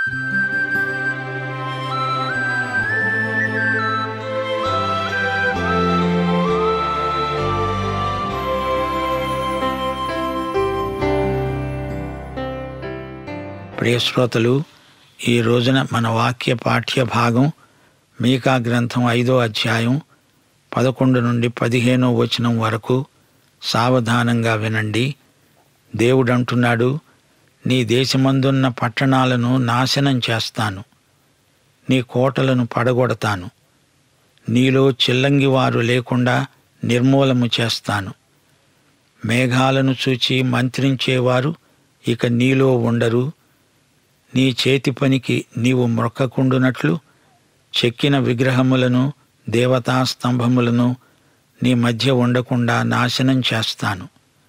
ప్రియ శ్రోతలు ఈ రోజున మన వాక్య పాఠ్య భాగం మీకా గ్రంథం ఐదో అధ్యాయం పదకొండు నుండి పదిహేనో వచనం వరకు సావధానంగా వినండి దేవుడు అంటున్నాడు నీ దేశమందున్న పట్టణాలను నాశనం చేస్తాను నీ కోటలను పడగొడతాను నీలో చిల్లంగివారు లేకుండా నిర్మూలము చేస్తాను మేఘాలను చూచి మంత్రించేవారు ఇక నీలో ఉండరు నీ చేతి పనికి నీవు మొక్కకుండునట్లు చెక్కిన విగ్రహములను దేవతా స్తంభములను నీ మధ్య ఉండకుండా నాశనం చేస్తాను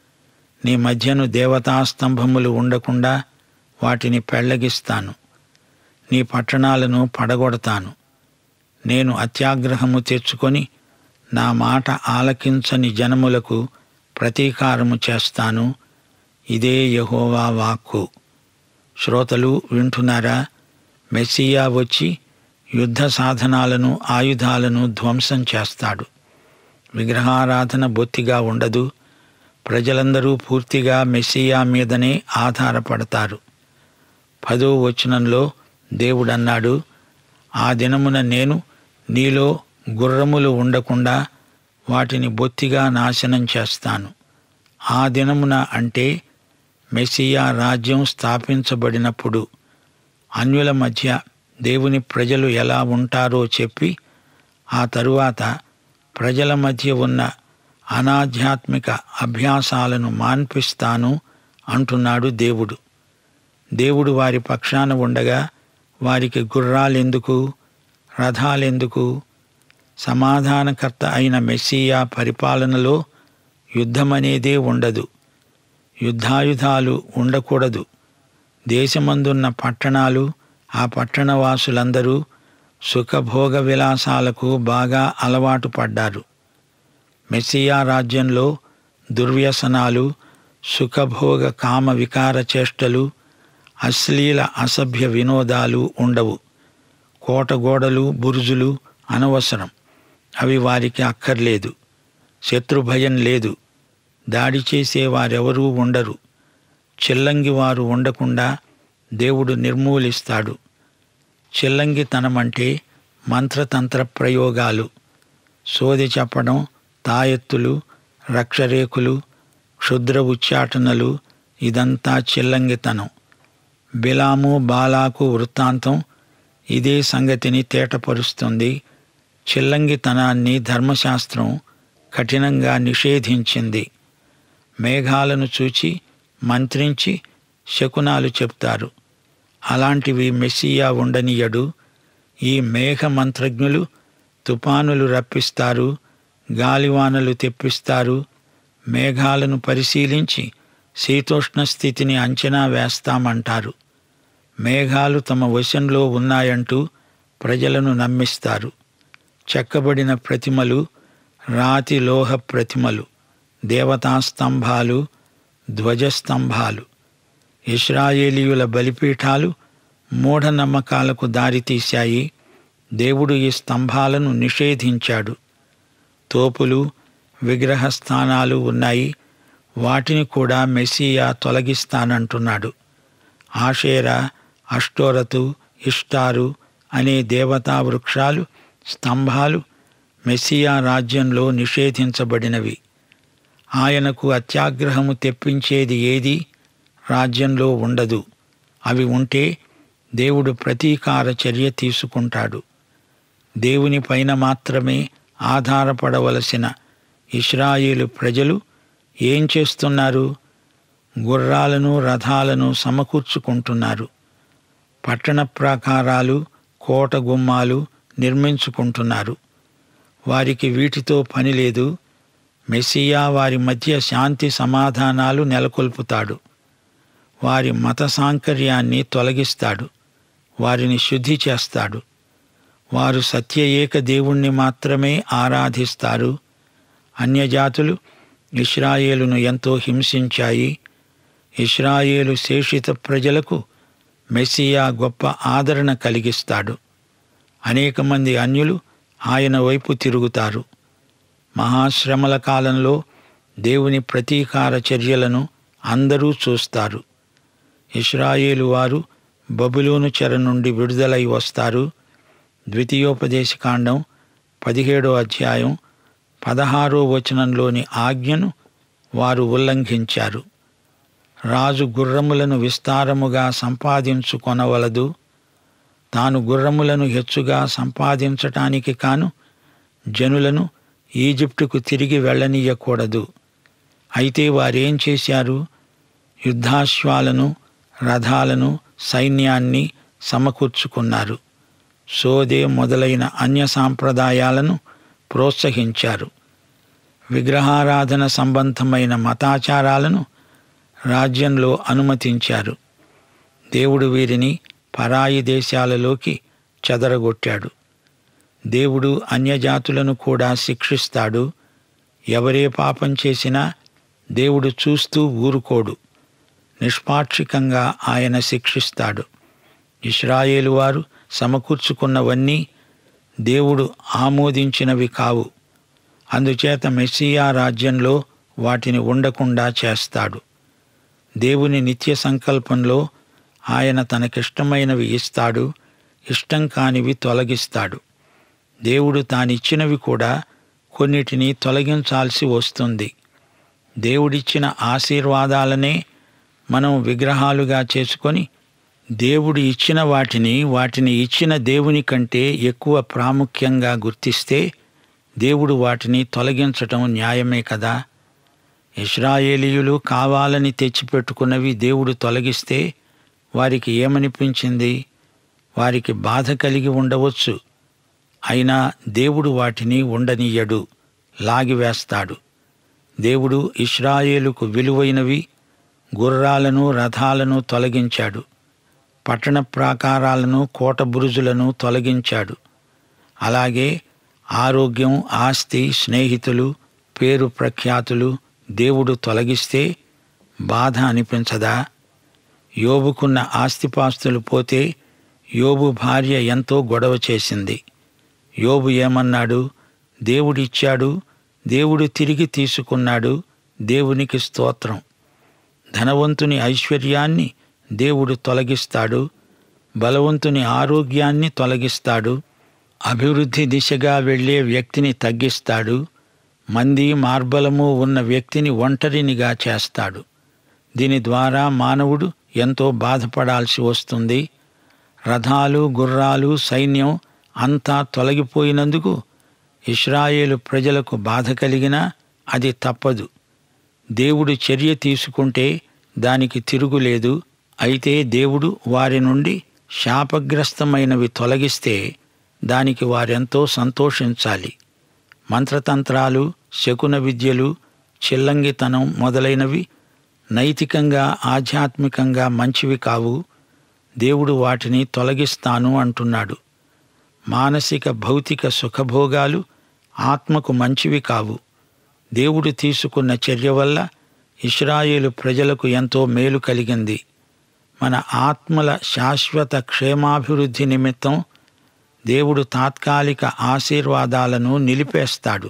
నీ మధ్యను దేవతా స్తంభములు ఉండకుండా వాటిని పెళ్లగిస్తాను నీ పట్టణాలను పడగొడతాను నేను అత్యాగ్రహము తెచ్చుకొని నా మాట ఆలకించని జనములకు ప్రతీకారము చేస్తాను ఇదే యహోవా వాక్కు శ్రోతలు వింటున్నారా మెస్సియా వచ్చి యుద్ధ సాధనాలను ఆయుధాలను ధ్వంసం చేస్తాడు విగ్రహారాధన బొత్తిగా ఉండదు ప్రజలందరూ పూర్తిగా మెస్సియా మీదనే ఆధారపడతారు పదో వచనంలో దేవుడన్నాడు ఆ దినమున నేను నీలో గుర్రములు ఉండకుండా వాటిని బొత్తిగా నాశనం చేస్తాను ఆ దినమున అంటే మెస్సియా రాజ్యం స్థాపించబడినప్పుడు అన్యుల మధ్య దేవుని ప్రజలు ఎలా ఉంటారో చెప్పి ఆ తరువాత ప్రజల మధ్య ఉన్న అనాధ్యాత్మిక అభ్యాసాలను మాన్పిస్తాను అంటున్నాడు దేవుడు దేవుడు వారి పక్షాన ఉండగా వారికి గుర్రాలెందుకు రథాలెందుకు సమాధానకర్త అయిన మెస్సియా పరిపాలనలో యుద్ధమనేదే ఉండదు యుద్ధాయుధాలు ఉండకూడదు దేశమందున్న పట్టణాలు ఆ పట్టణవాసులందరూ సుఖభోగ విలాసాలకు బాగా అలవాటు పడ్డారు మెస్సియా రాజ్యంలో దుర్వ్యసనాలు సుఖభోగ కామ వికార చేష్టలు అశ్లీల అసభ్య వినోదాలు ఉండవు కోటగోడలు బురుజులు అనవసరం అవి వారికి అక్కర్లేదు శత్రుభయం లేదు దాడి చేసే వారెవరూ ఉండరు చిల్లంగి వారు ఉండకుండా దేవుడు నిర్మూలిస్తాడు చిల్లంగితనమంటే మంత్రతంత్ర ప్రయోగాలు సోది చెప్పడం తాయెత్తులు రక్షరేకులు క్షుద్ర ఉచ్చాటనలు ఇదంతా చిల్లంగితనం బిలాము బాలాకు వృత్తాంతం ఇదే సంగతిని తేటపరుస్తుంది చిల్లంగితనాన్ని ధర్మశాస్త్రం కఠినంగా నిషేధించింది మేఘాలను చూచి మంత్రించి శకునాలు చెప్తారు అలాంటివి మెస్సియా ఉండనీయడు ఈ మేఘ మంత్రజ్ఞులు తుపానులు రప్పిస్తారు గాలివానలు తెప్పిస్తారు మేఘాలను పరిశీలించి శీతోష్ణ స్థితిని అంచనా వేస్తామంటారు మేఘాలు తమ వశంలో ఉన్నాయంటూ ప్రజలను నమ్మిస్తారు చెక్కబడిన ప్రతిమలు రాతి లోహ ప్రతిమలు దేవతా స్తంభాలు ధ్వజస్తంభాలు ఇస్రాయేలీయుల బలిపీఠాలు మూఢనమ్మకాలకు దారితీశాయి దేవుడు ఈ స్తంభాలను నిషేధించాడు తోపులు విగ్రహ స్థానాలు ఉన్నాయి వాటిని కూడా మెస్సియా తొలగిస్తానంటున్నాడు ఆషేరా అష్టోరతు ఇష్టారు అనే దేవతా వృక్షాలు స్తంభాలు మెస్సియా రాజ్యంలో నిషేధించబడినవి ఆయనకు అత్యాగ్రహము తెప్పించేది ఏది రాజ్యంలో ఉండదు అవి ఉంటే దేవుడు ప్రతీకార చర్య తీసుకుంటాడు దేవుని పైన మాత్రమే ఆధారపడవలసిన ఇస్రాయేలు ప్రజలు ఏం చేస్తున్నారు గుర్రాలను రథాలను సమకూర్చుకుంటున్నారు పట్టణ ప్రాకారాలు కోట గుమ్మాలు నిర్మించుకుంటున్నారు వారికి వీటితో పని లేదు మెస్సియా వారి మధ్య శాంతి సమాధానాలు నెలకొల్పుతాడు వారి మత సాంకర్యాన్ని తొలగిస్తాడు వారిని శుద్ధి చేస్తాడు వారు సత్య ఏక దేవుణ్ణి మాత్రమే ఆరాధిస్తారు అన్యజాతులు ఇస్రాయేలును ఎంతో హింసించాయి ఇస్రాయేలు శేషిత ప్రజలకు మెస్సియా గొప్ప ఆదరణ కలిగిస్తాడు అనేక మంది అన్యులు ఆయన వైపు తిరుగుతారు మహాశ్రమల కాలంలో దేవుని ప్రతీకార చర్యలను అందరూ చూస్తారు ఇస్రాయేలు వారు బబులోను చెర నుండి విడుదలై వస్తారు ద్వితీయోపదేశకాండం పదిహేడో అధ్యాయం పదహారో వచనంలోని ఆజ్ఞను వారు ఉల్లంఘించారు రాజు గుర్రములను విస్తారముగా సంపాదించుకొనవలదు తాను గుర్రములను హెచ్చుగా సంపాదించటానికి కాను జనులను ఈజిప్టుకు తిరిగి వెళ్ళనీయకూడదు అయితే వారేం చేశారు యుద్ధాశ్వాలను రథాలను సైన్యాన్ని సమకూర్చుకున్నారు సోదే మొదలైన అన్య సాంప్రదాయాలను ప్రోత్సహించారు విగ్రహారాధన సంబంధమైన మతాచారాలను రాజ్యంలో అనుమతించారు దేవుడు వీరిని పరాయి దేశాలలోకి చెదరగొట్టాడు దేవుడు అన్యజాతులను కూడా శిక్షిస్తాడు ఎవరే పాపం చేసినా దేవుడు చూస్తూ ఊరుకోడు నిష్పాక్షికంగా ఆయన శిక్షిస్తాడు ఇస్రాయేలు వారు సమకూర్చుకున్నవన్నీ దేవుడు ఆమోదించినవి కావు అందుచేత మెస్సియా రాజ్యంలో వాటిని ఉండకుండా చేస్తాడు దేవుని నిత్య సంకల్పంలో ఆయన తనకిష్టమైనవి ఇస్తాడు ఇష్టం కానివి తొలగిస్తాడు దేవుడు తానిచ్చినవి కూడా కొన్నిటిని తొలగించాల్సి వస్తుంది దేవుడిచ్చిన ఆశీర్వాదాలనే మనం విగ్రహాలుగా చేసుకొని దేవుడు ఇచ్చిన వాటిని వాటిని ఇచ్చిన దేవుని కంటే ఎక్కువ ప్రాముఖ్యంగా గుర్తిస్తే దేవుడు వాటిని తొలగించటం న్యాయమే కదా ఇస్రాయేలీయులు కావాలని తెచ్చిపెట్టుకున్నవి దేవుడు తొలగిస్తే వారికి ఏమనిపించింది వారికి బాధ కలిగి ఉండవచ్చు అయినా దేవుడు వాటిని ఉండనీయడు లాగివేస్తాడు దేవుడు ఇస్రాయేలుకు విలువైనవి గుర్రాలను రథాలను తొలగించాడు పట్టణ ప్రాకారాలను కోట బురుజులను తొలగించాడు అలాగే ఆరోగ్యం ఆస్తి స్నేహితులు పేరు ప్రఖ్యాతులు దేవుడు తొలగిస్తే బాధ అనిపించదా యోబుకున్న ఆస్తిపాస్తులు పోతే యోబు భార్య ఎంతో గొడవ చేసింది యోబు ఏమన్నాడు దేవుడిచ్చాడు దేవుడు తిరిగి తీసుకున్నాడు దేవునికి స్తోత్రం ధనవంతుని ఐశ్వర్యాన్ని దేవుడు తొలగిస్తాడు బలవంతుని ఆరోగ్యాన్ని తొలగిస్తాడు అభివృద్ధి దిశగా వెళ్ళే వ్యక్తిని తగ్గిస్తాడు మంది మార్బలము ఉన్న వ్యక్తిని ఒంటరినిగా చేస్తాడు దీని ద్వారా మానవుడు ఎంతో బాధపడాల్సి వస్తుంది రథాలు గుర్రాలు సైన్యం అంతా తొలగిపోయినందుకు ఇస్రాయేలు ప్రజలకు బాధ కలిగినా అది తప్పదు దేవుడు చర్య తీసుకుంటే దానికి తిరుగులేదు అయితే దేవుడు వారి నుండి శాపగ్రస్తమైనవి తొలగిస్తే దానికి వారెంతో సంతోషించాలి మంత్రతంత్రాలు శకున విద్యలు చిల్లంగితనం మొదలైనవి నైతికంగా ఆధ్యాత్మికంగా మంచివి కావు దేవుడు వాటిని తొలగిస్తాను అంటున్నాడు మానసిక భౌతిక సుఖభోగాలు ఆత్మకు మంచివి కావు దేవుడు తీసుకున్న చర్య వల్ల ఇస్రాయేలు ప్రజలకు ఎంతో మేలు కలిగింది మన ఆత్మల శాశ్వత క్షేమాభివృద్ధి నిమిత్తం దేవుడు తాత్కాలిక ఆశీర్వాదాలను నిలిపేస్తాడు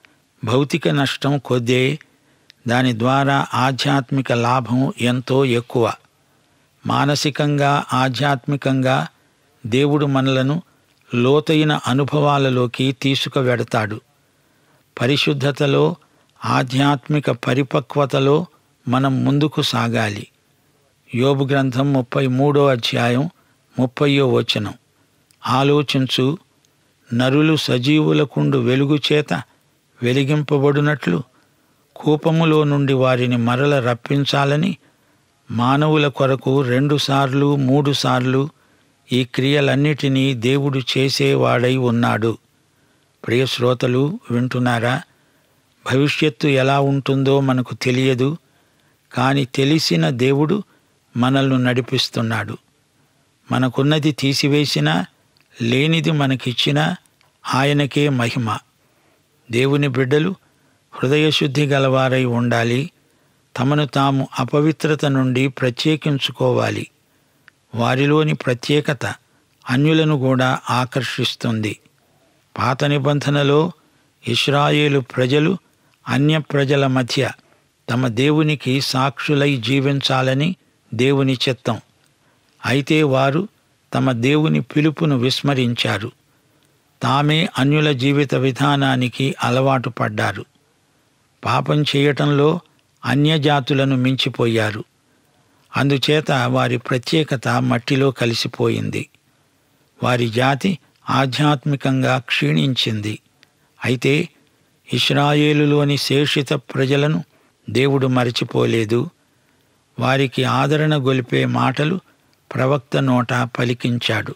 భౌతిక నష్టం కొద్దే దాని ద్వారా ఆధ్యాత్మిక లాభం ఎంతో ఎక్కువ మానసికంగా ఆధ్యాత్మికంగా దేవుడు మనలను లోతైన అనుభవాలలోకి తీసుకువెడతాడు పరిశుద్ధతలో ఆధ్యాత్మిక పరిపక్వతలో మనం ముందుకు సాగాలి యోబు గ్రంథం ముప్పై మూడో అధ్యాయం ముప్పయో వచనం ఆలోచించు నరులు సజీవులకుండు వెలుగు చేత వెలిగింపబడినట్లు కూపములో నుండి వారిని మరల రప్పించాలని మానవుల కొరకు రెండుసార్లు మూడుసార్లు ఈ క్రియలన్నిటినీ దేవుడు చేసేవాడై ఉన్నాడు ప్రియ శ్రోతలు వింటున్నారా భవిష్యత్తు ఎలా ఉంటుందో మనకు తెలియదు కాని తెలిసిన దేవుడు మనల్ని నడిపిస్తున్నాడు మనకున్నది తీసివేసినా లేనిది మనకిచ్చినా ఆయనకే మహిమ దేవుని బిడ్డలు హృదయశుద్ధి గలవారై ఉండాలి తమను తాము అపవిత్రత నుండి ప్రత్యేకించుకోవాలి వారిలోని ప్రత్యేకత అన్యులను కూడా ఆకర్షిస్తుంది పాత నిబంధనలో ఇస్రాయేలు ప్రజలు అన్య ప్రజల మధ్య తమ దేవునికి సాక్షులై జీవించాలని దేవుని చిత్తం అయితే వారు తమ దేవుని పిలుపును విస్మరించారు తామే అన్యుల జీవిత విధానానికి అలవాటు పడ్డారు పాపం చేయటంలో అన్యజాతులను మించిపోయారు అందుచేత వారి ప్రత్యేకత మట్టిలో కలిసిపోయింది వారి జాతి ఆధ్యాత్మికంగా క్షీణించింది అయితే ఇస్రాయేలులోని శేషిత ప్రజలను దేవుడు మరచిపోలేదు వారికి ఆదరణ గొలిపే మాటలు ప్రవక్త నోట పలికించాడు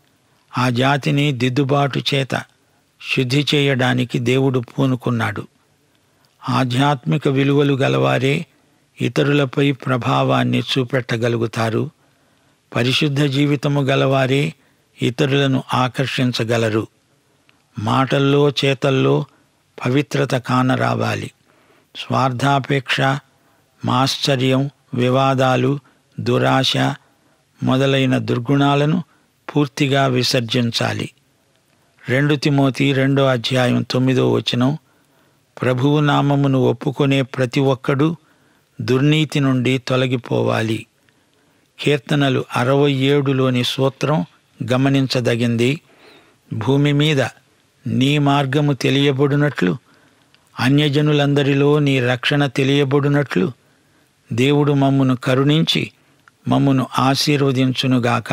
ఆ జాతిని దిద్దుబాటు చేత శుద్ధి చేయడానికి దేవుడు పూనుకున్నాడు ఆధ్యాత్మిక విలువలు గలవారే ఇతరులపై ప్రభావాన్ని చూపెట్టగలుగుతారు పరిశుద్ధ జీవితము గలవారే ఇతరులను ఆకర్షించగలరు మాటల్లో చేతల్లో పవిత్రత కానరావాలి స్వార్థాపేక్ష మాశ్చర్యం వివాదాలు దురాశ మొదలైన దుర్గుణాలను పూర్తిగా విసర్జించాలి రెండు తిమోతి రెండో అధ్యాయం తొమ్మిదో వచనం ప్రభువు నామమును ఒప్పుకొనే ప్రతి ఒక్కడూ దుర్నీతి నుండి తొలగిపోవాలి కీర్తనలు అరవై ఏడులోని సూత్రం గమనించదగింది భూమి మీద నీ మార్గము తెలియబడినట్లు అన్యజనులందరిలో నీ రక్షణ తెలియబడినట్లు దేవుడు మమ్మును కరుణించి మమ్మును ఆశీర్వదించునుగాక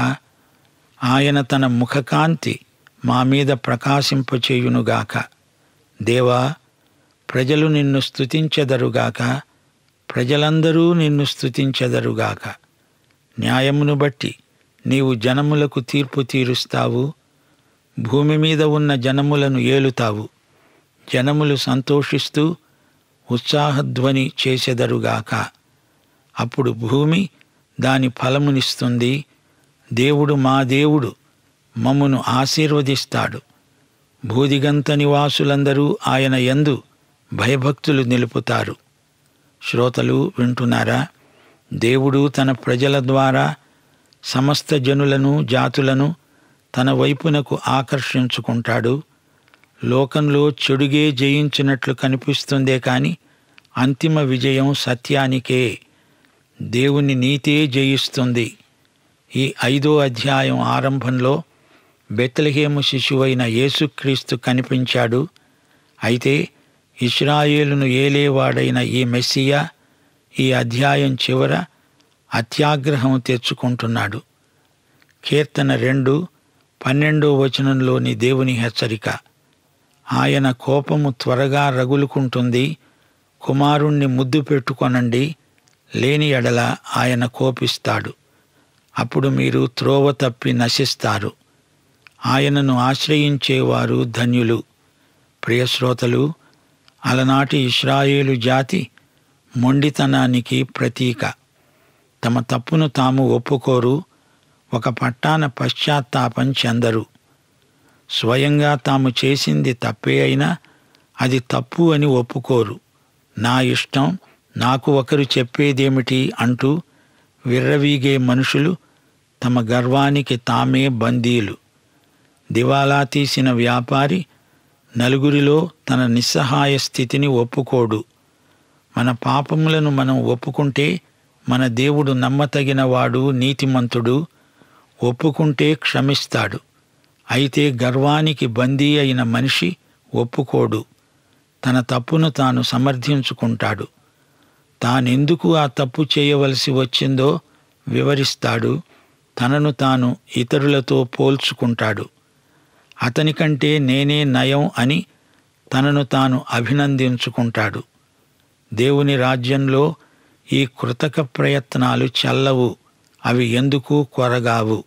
ఆయన తన ముఖకాంతి మా మీద ప్రకాశింపచేయునుగాక దేవా ప్రజలు నిన్ను స్తుతించెదరుగాక ప్రజలందరూ నిన్ను స్తుతించెదరుగాక న్యాయమును బట్టి నీవు జనములకు తీర్పు తీరుస్తావు భూమి మీద ఉన్న జనములను ఏలుతావు జనములు సంతోషిస్తూ ఉత్సాహధ్వని చేసెదరుగాక అప్పుడు భూమి దాని ఫలమునిస్తుంది దేవుడు మా దేవుడు మమ్మును ఆశీర్వదిస్తాడు భూదిగంత నివాసులందరూ ఆయన యందు భయభక్తులు నిలుపుతారు శ్రోతలు వింటున్నారా దేవుడు తన ప్రజల ద్వారా సమస్త జనులను జాతులను తన వైపునకు ఆకర్షించుకుంటాడు లోకంలో చెడుగే జయించినట్లు కనిపిస్తుందే కాని అంతిమ విజయం సత్యానికే దేవుని నీతే జయిస్తుంది ఈ ఐదో అధ్యాయం ఆరంభంలో బెత్లహేము శిశువైన యేసుక్రీస్తు కనిపించాడు అయితే ఇస్రాయేలును ఏలేవాడైన ఈ మెస్సియా ఈ అధ్యాయం చివర అత్యాగ్రహం తెచ్చుకుంటున్నాడు కీర్తన రెండు పన్నెండో వచనంలోని దేవుని హెచ్చరిక ఆయన కోపము త్వరగా రగులుకుంటుంది కుమారుణ్ణి ముద్దు పెట్టుకొనండి లేని ఎడల ఆయన కోపిస్తాడు అప్పుడు మీరు త్రోవ తప్పి నశిస్తారు ఆయనను ఆశ్రయించేవారు ధన్యులు ప్రియశ్రోతలు అలనాటి ఇస్రాయేలు జాతి మొండితనానికి ప్రతీక తమ తప్పును తాము ఒప్పుకోరు ఒక పట్టాన పశ్చాత్తాపం చెందరు స్వయంగా తాము చేసింది తప్పే అయినా అది తప్పు అని ఒప్పుకోరు నా ఇష్టం నాకు ఒకరు చెప్పేదేమిటి అంటూ విర్రవీగే మనుషులు తమ గర్వానికి తామే బందీలు దివాలా తీసిన వ్యాపారి నలుగురిలో తన నిస్సహాయ స్థితిని ఒప్పుకోడు మన పాపములను మనం ఒప్పుకుంటే మన దేవుడు నమ్మతగినవాడు నీతిమంతుడు ఒప్పుకుంటే క్షమిస్తాడు అయితే గర్వానికి బందీ అయిన మనిషి ఒప్పుకోడు తన తప్పును తాను సమర్థించుకుంటాడు తానెందుకు ఆ తప్పు చేయవలసి వచ్చిందో వివరిస్తాడు తనను తాను ఇతరులతో పోల్చుకుంటాడు అతని కంటే నేనే నయం అని తనను తాను అభినందించుకుంటాడు దేవుని రాజ్యంలో ఈ కృతక ప్రయత్నాలు చల్లవు అవి ఎందుకు కొరగావు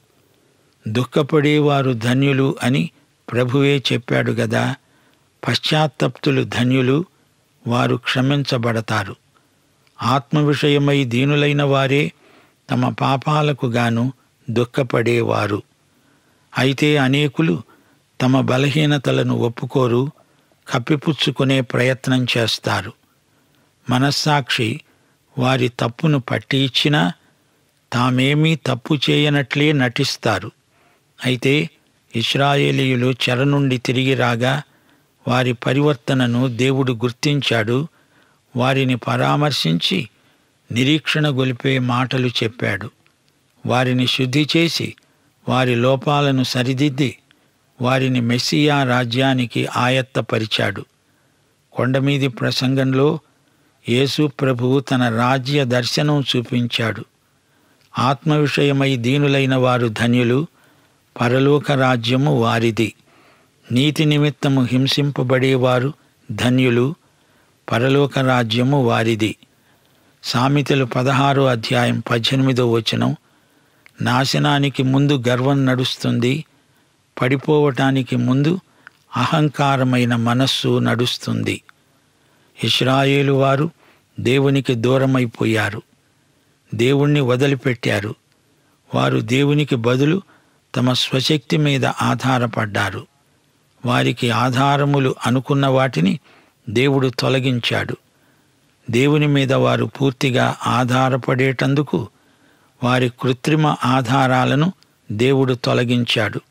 దుఃఖపడేవారు ధన్యులు అని ప్రభువే చెప్పాడు గదా పశ్చాత్తప్తులు ధన్యులు వారు క్షమించబడతారు ఆత్మ విషయమై దీనులైన వారే తమ పాపాలకు గాను దుఃఖపడేవారు అయితే అనేకులు తమ బలహీనతలను ఒప్పుకోరు కప్పిపుచ్చుకునే ప్రయత్నం చేస్తారు మనస్సాక్షి వారి తప్పును పట్టి ఇచ్చినా తామేమీ తప్పు చేయనట్లే నటిస్తారు అయితే ఇస్రాయేలీయులు చెర నుండి తిరిగి రాగా వారి పరివర్తనను దేవుడు గుర్తించాడు వారిని పరామర్శించి నిరీక్షణ గొలిపే మాటలు చెప్పాడు వారిని శుద్ధి చేసి వారి లోపాలను సరిదిద్ది వారిని మెస్సియా రాజ్యానికి ఆయత్తపరిచాడు కొండమీది ప్రసంగంలో యేసు ప్రభువు తన రాజ్య దర్శనం చూపించాడు ఆత్మ విషయమై దీనులైన వారు ధన్యులు పరలోక రాజ్యము వారిది నీతి నిమిత్తము హింసింపబడేవారు ధన్యులు పరలోక రాజ్యము వారిది సామెతలు పదహారో అధ్యాయం పద్దెనిమిదో వచనం నాశనానికి ముందు గర్వం నడుస్తుంది పడిపోవటానికి ముందు అహంకారమైన మనస్సు నడుస్తుంది ఇస్రాయేలు వారు దేవునికి దూరమైపోయారు దేవుణ్ణి వదిలిపెట్టారు వారు దేవునికి బదులు తమ స్వశక్తి మీద ఆధారపడ్డారు వారికి ఆధారములు అనుకున్న వాటిని దేవుడు తొలగించాడు దేవుని మీద వారు పూర్తిగా ఆధారపడేటందుకు వారి కృత్రిమ ఆధారాలను దేవుడు తొలగించాడు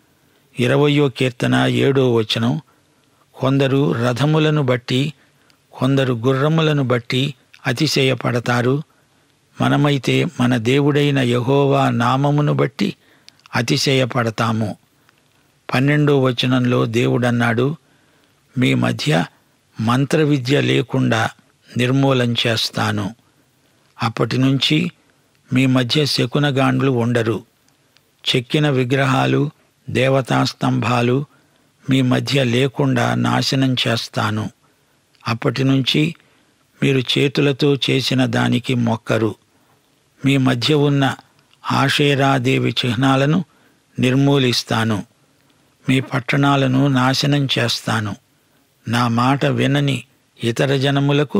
ఇరవయో కీర్తన ఏడో వచనం కొందరు రథములను బట్టి కొందరు గుర్రములను బట్టి అతిశయపడతారు మనమైతే మన దేవుడైన యహోవా నామమును బట్టి అతిశయపడతాము పన్నెండో వచనంలో దేవుడన్నాడు మీ మధ్య మంత్ర విద్య లేకుండా నిర్మూలం చేస్తాను అప్పటి నుంచి మీ మధ్య శకునగాండ్లు ఉండరు చెక్కిన విగ్రహాలు దేవతా స్తంభాలు మీ మధ్య లేకుండా నాశనం చేస్తాను అప్పటి నుంచి మీరు చేతులతో చేసిన దానికి మొక్కరు మీ మధ్య ఉన్న ఆషేరాదేవి చిహ్నాలను నిర్మూలిస్తాను మీ పట్టణాలను నాశనం చేస్తాను నా మాట వినని ఇతర జనములకు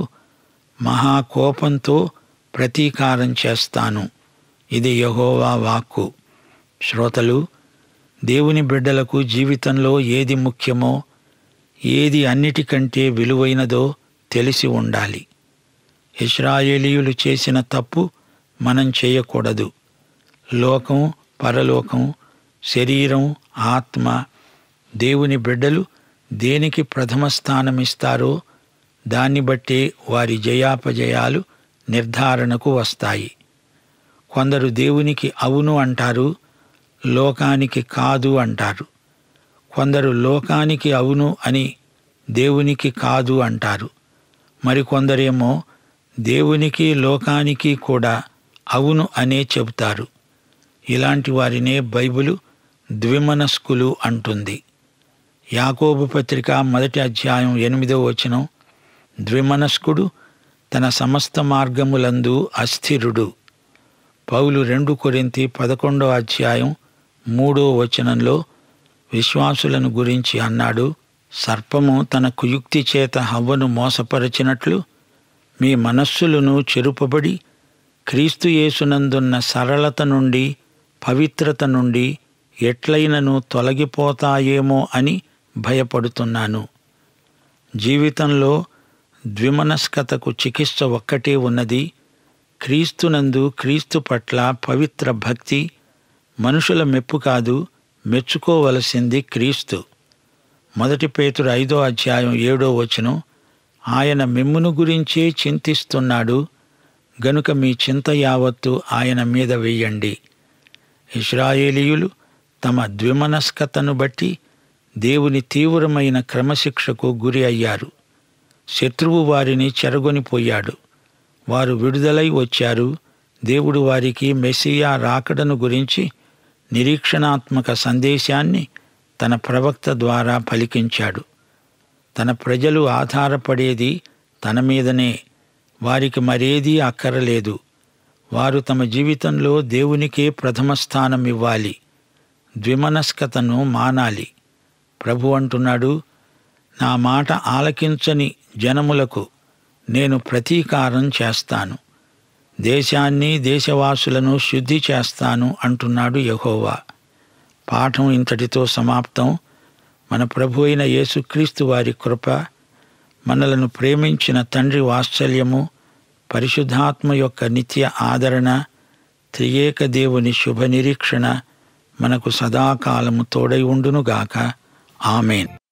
మహాకోపంతో ప్రతీకారం చేస్తాను ఇది యహోవా వాక్కు శ్రోతలు దేవుని బిడ్డలకు జీవితంలో ఏది ముఖ్యమో ఏది అన్నిటికంటే విలువైనదో తెలిసి ఉండాలి ఇస్రాయేలీయులు చేసిన తప్పు మనం చేయకూడదు లోకం పరలోకం శరీరం ఆత్మ దేవుని బిడ్డలు దేనికి ప్రథమ స్థానమిస్తారో దాన్ని బట్టే వారి జయాపజయాలు నిర్ధారణకు వస్తాయి కొందరు దేవునికి అవును అంటారు లోకానికి కాదు అంటారు కొందరు లోకానికి అవును అని దేవునికి కాదు అంటారు మరికొందరేమో దేవునికి లోకానికి కూడా అవును అనే చెబుతారు ఇలాంటి వారినే బైబిలు ద్విమనస్కులు అంటుంది యాకోబు పత్రిక మొదటి అధ్యాయం ఎనిమిదో వచనం ద్విమనస్కుడు తన సమస్త మార్గములందు అస్థిరుడు పౌలు రెండు కొరింతి పదకొండో అధ్యాయం మూడో వచనంలో విశ్వాసులను గురించి అన్నాడు సర్పము తన కుయుక్తి చేత హవ్వను మోసపరచినట్లు మీ మనస్సులను చెరుపబడి క్రీస్తు యేసునందున్న సరళత నుండి పవిత్రత నుండి ఎట్లయినను తొలగిపోతాయేమో అని భయపడుతున్నాను జీవితంలో ద్విమనస్కతకు చికిత్స ఒక్కటే ఉన్నది క్రీస్తునందు క్రీస్తు పట్ల పవిత్ర భక్తి మనుషుల మెప్పు కాదు మెచ్చుకోవలసింది క్రీస్తు మొదటి పేతురు ఐదో అధ్యాయం ఏడో వచనం ఆయన మిమ్మును గురించే చింతిస్తున్నాడు గనుక మీ చింత యావత్తు ఆయన మీద వెయ్యండి ఇస్రాయేలీయులు తమ ద్విమనస్కతను బట్టి దేవుని తీవ్రమైన క్రమశిక్షకు గురి అయ్యారు శత్రువు వారిని చెరగొనిపోయాడు వారు విడుదలై వచ్చారు దేవుడు వారికి మెస్సియా రాకడను గురించి నిరీక్షణాత్మక సందేశాన్ని తన ప్రవక్త ద్వారా పలికించాడు తన ప్రజలు ఆధారపడేది తన మీదనే వారికి మరేదీ అక్కరలేదు వారు తమ జీవితంలో దేవునికే ప్రథమ స్థానం ఇవ్వాలి ద్విమనస్కతను మానాలి ప్రభు అంటున్నాడు నా మాట ఆలకించని జనములకు నేను ప్రతీకారం చేస్తాను దేశాన్ని దేశవాసులను శుద్ధి చేస్తాను అంటున్నాడు యహోవా పాఠం ఇంతటితో సమాప్తం మన ప్రభు అయిన యేసుక్రీస్తు వారి కృప మనలను ప్రేమించిన తండ్రి వాత్సల్యము పరిశుద్ధాత్మ యొక్క నిత్య ఆదరణ త్రియేక దేవుని శుభ నిరీక్షణ మనకు సదాకాలము తోడై ఉండునుగాక ఆమెన్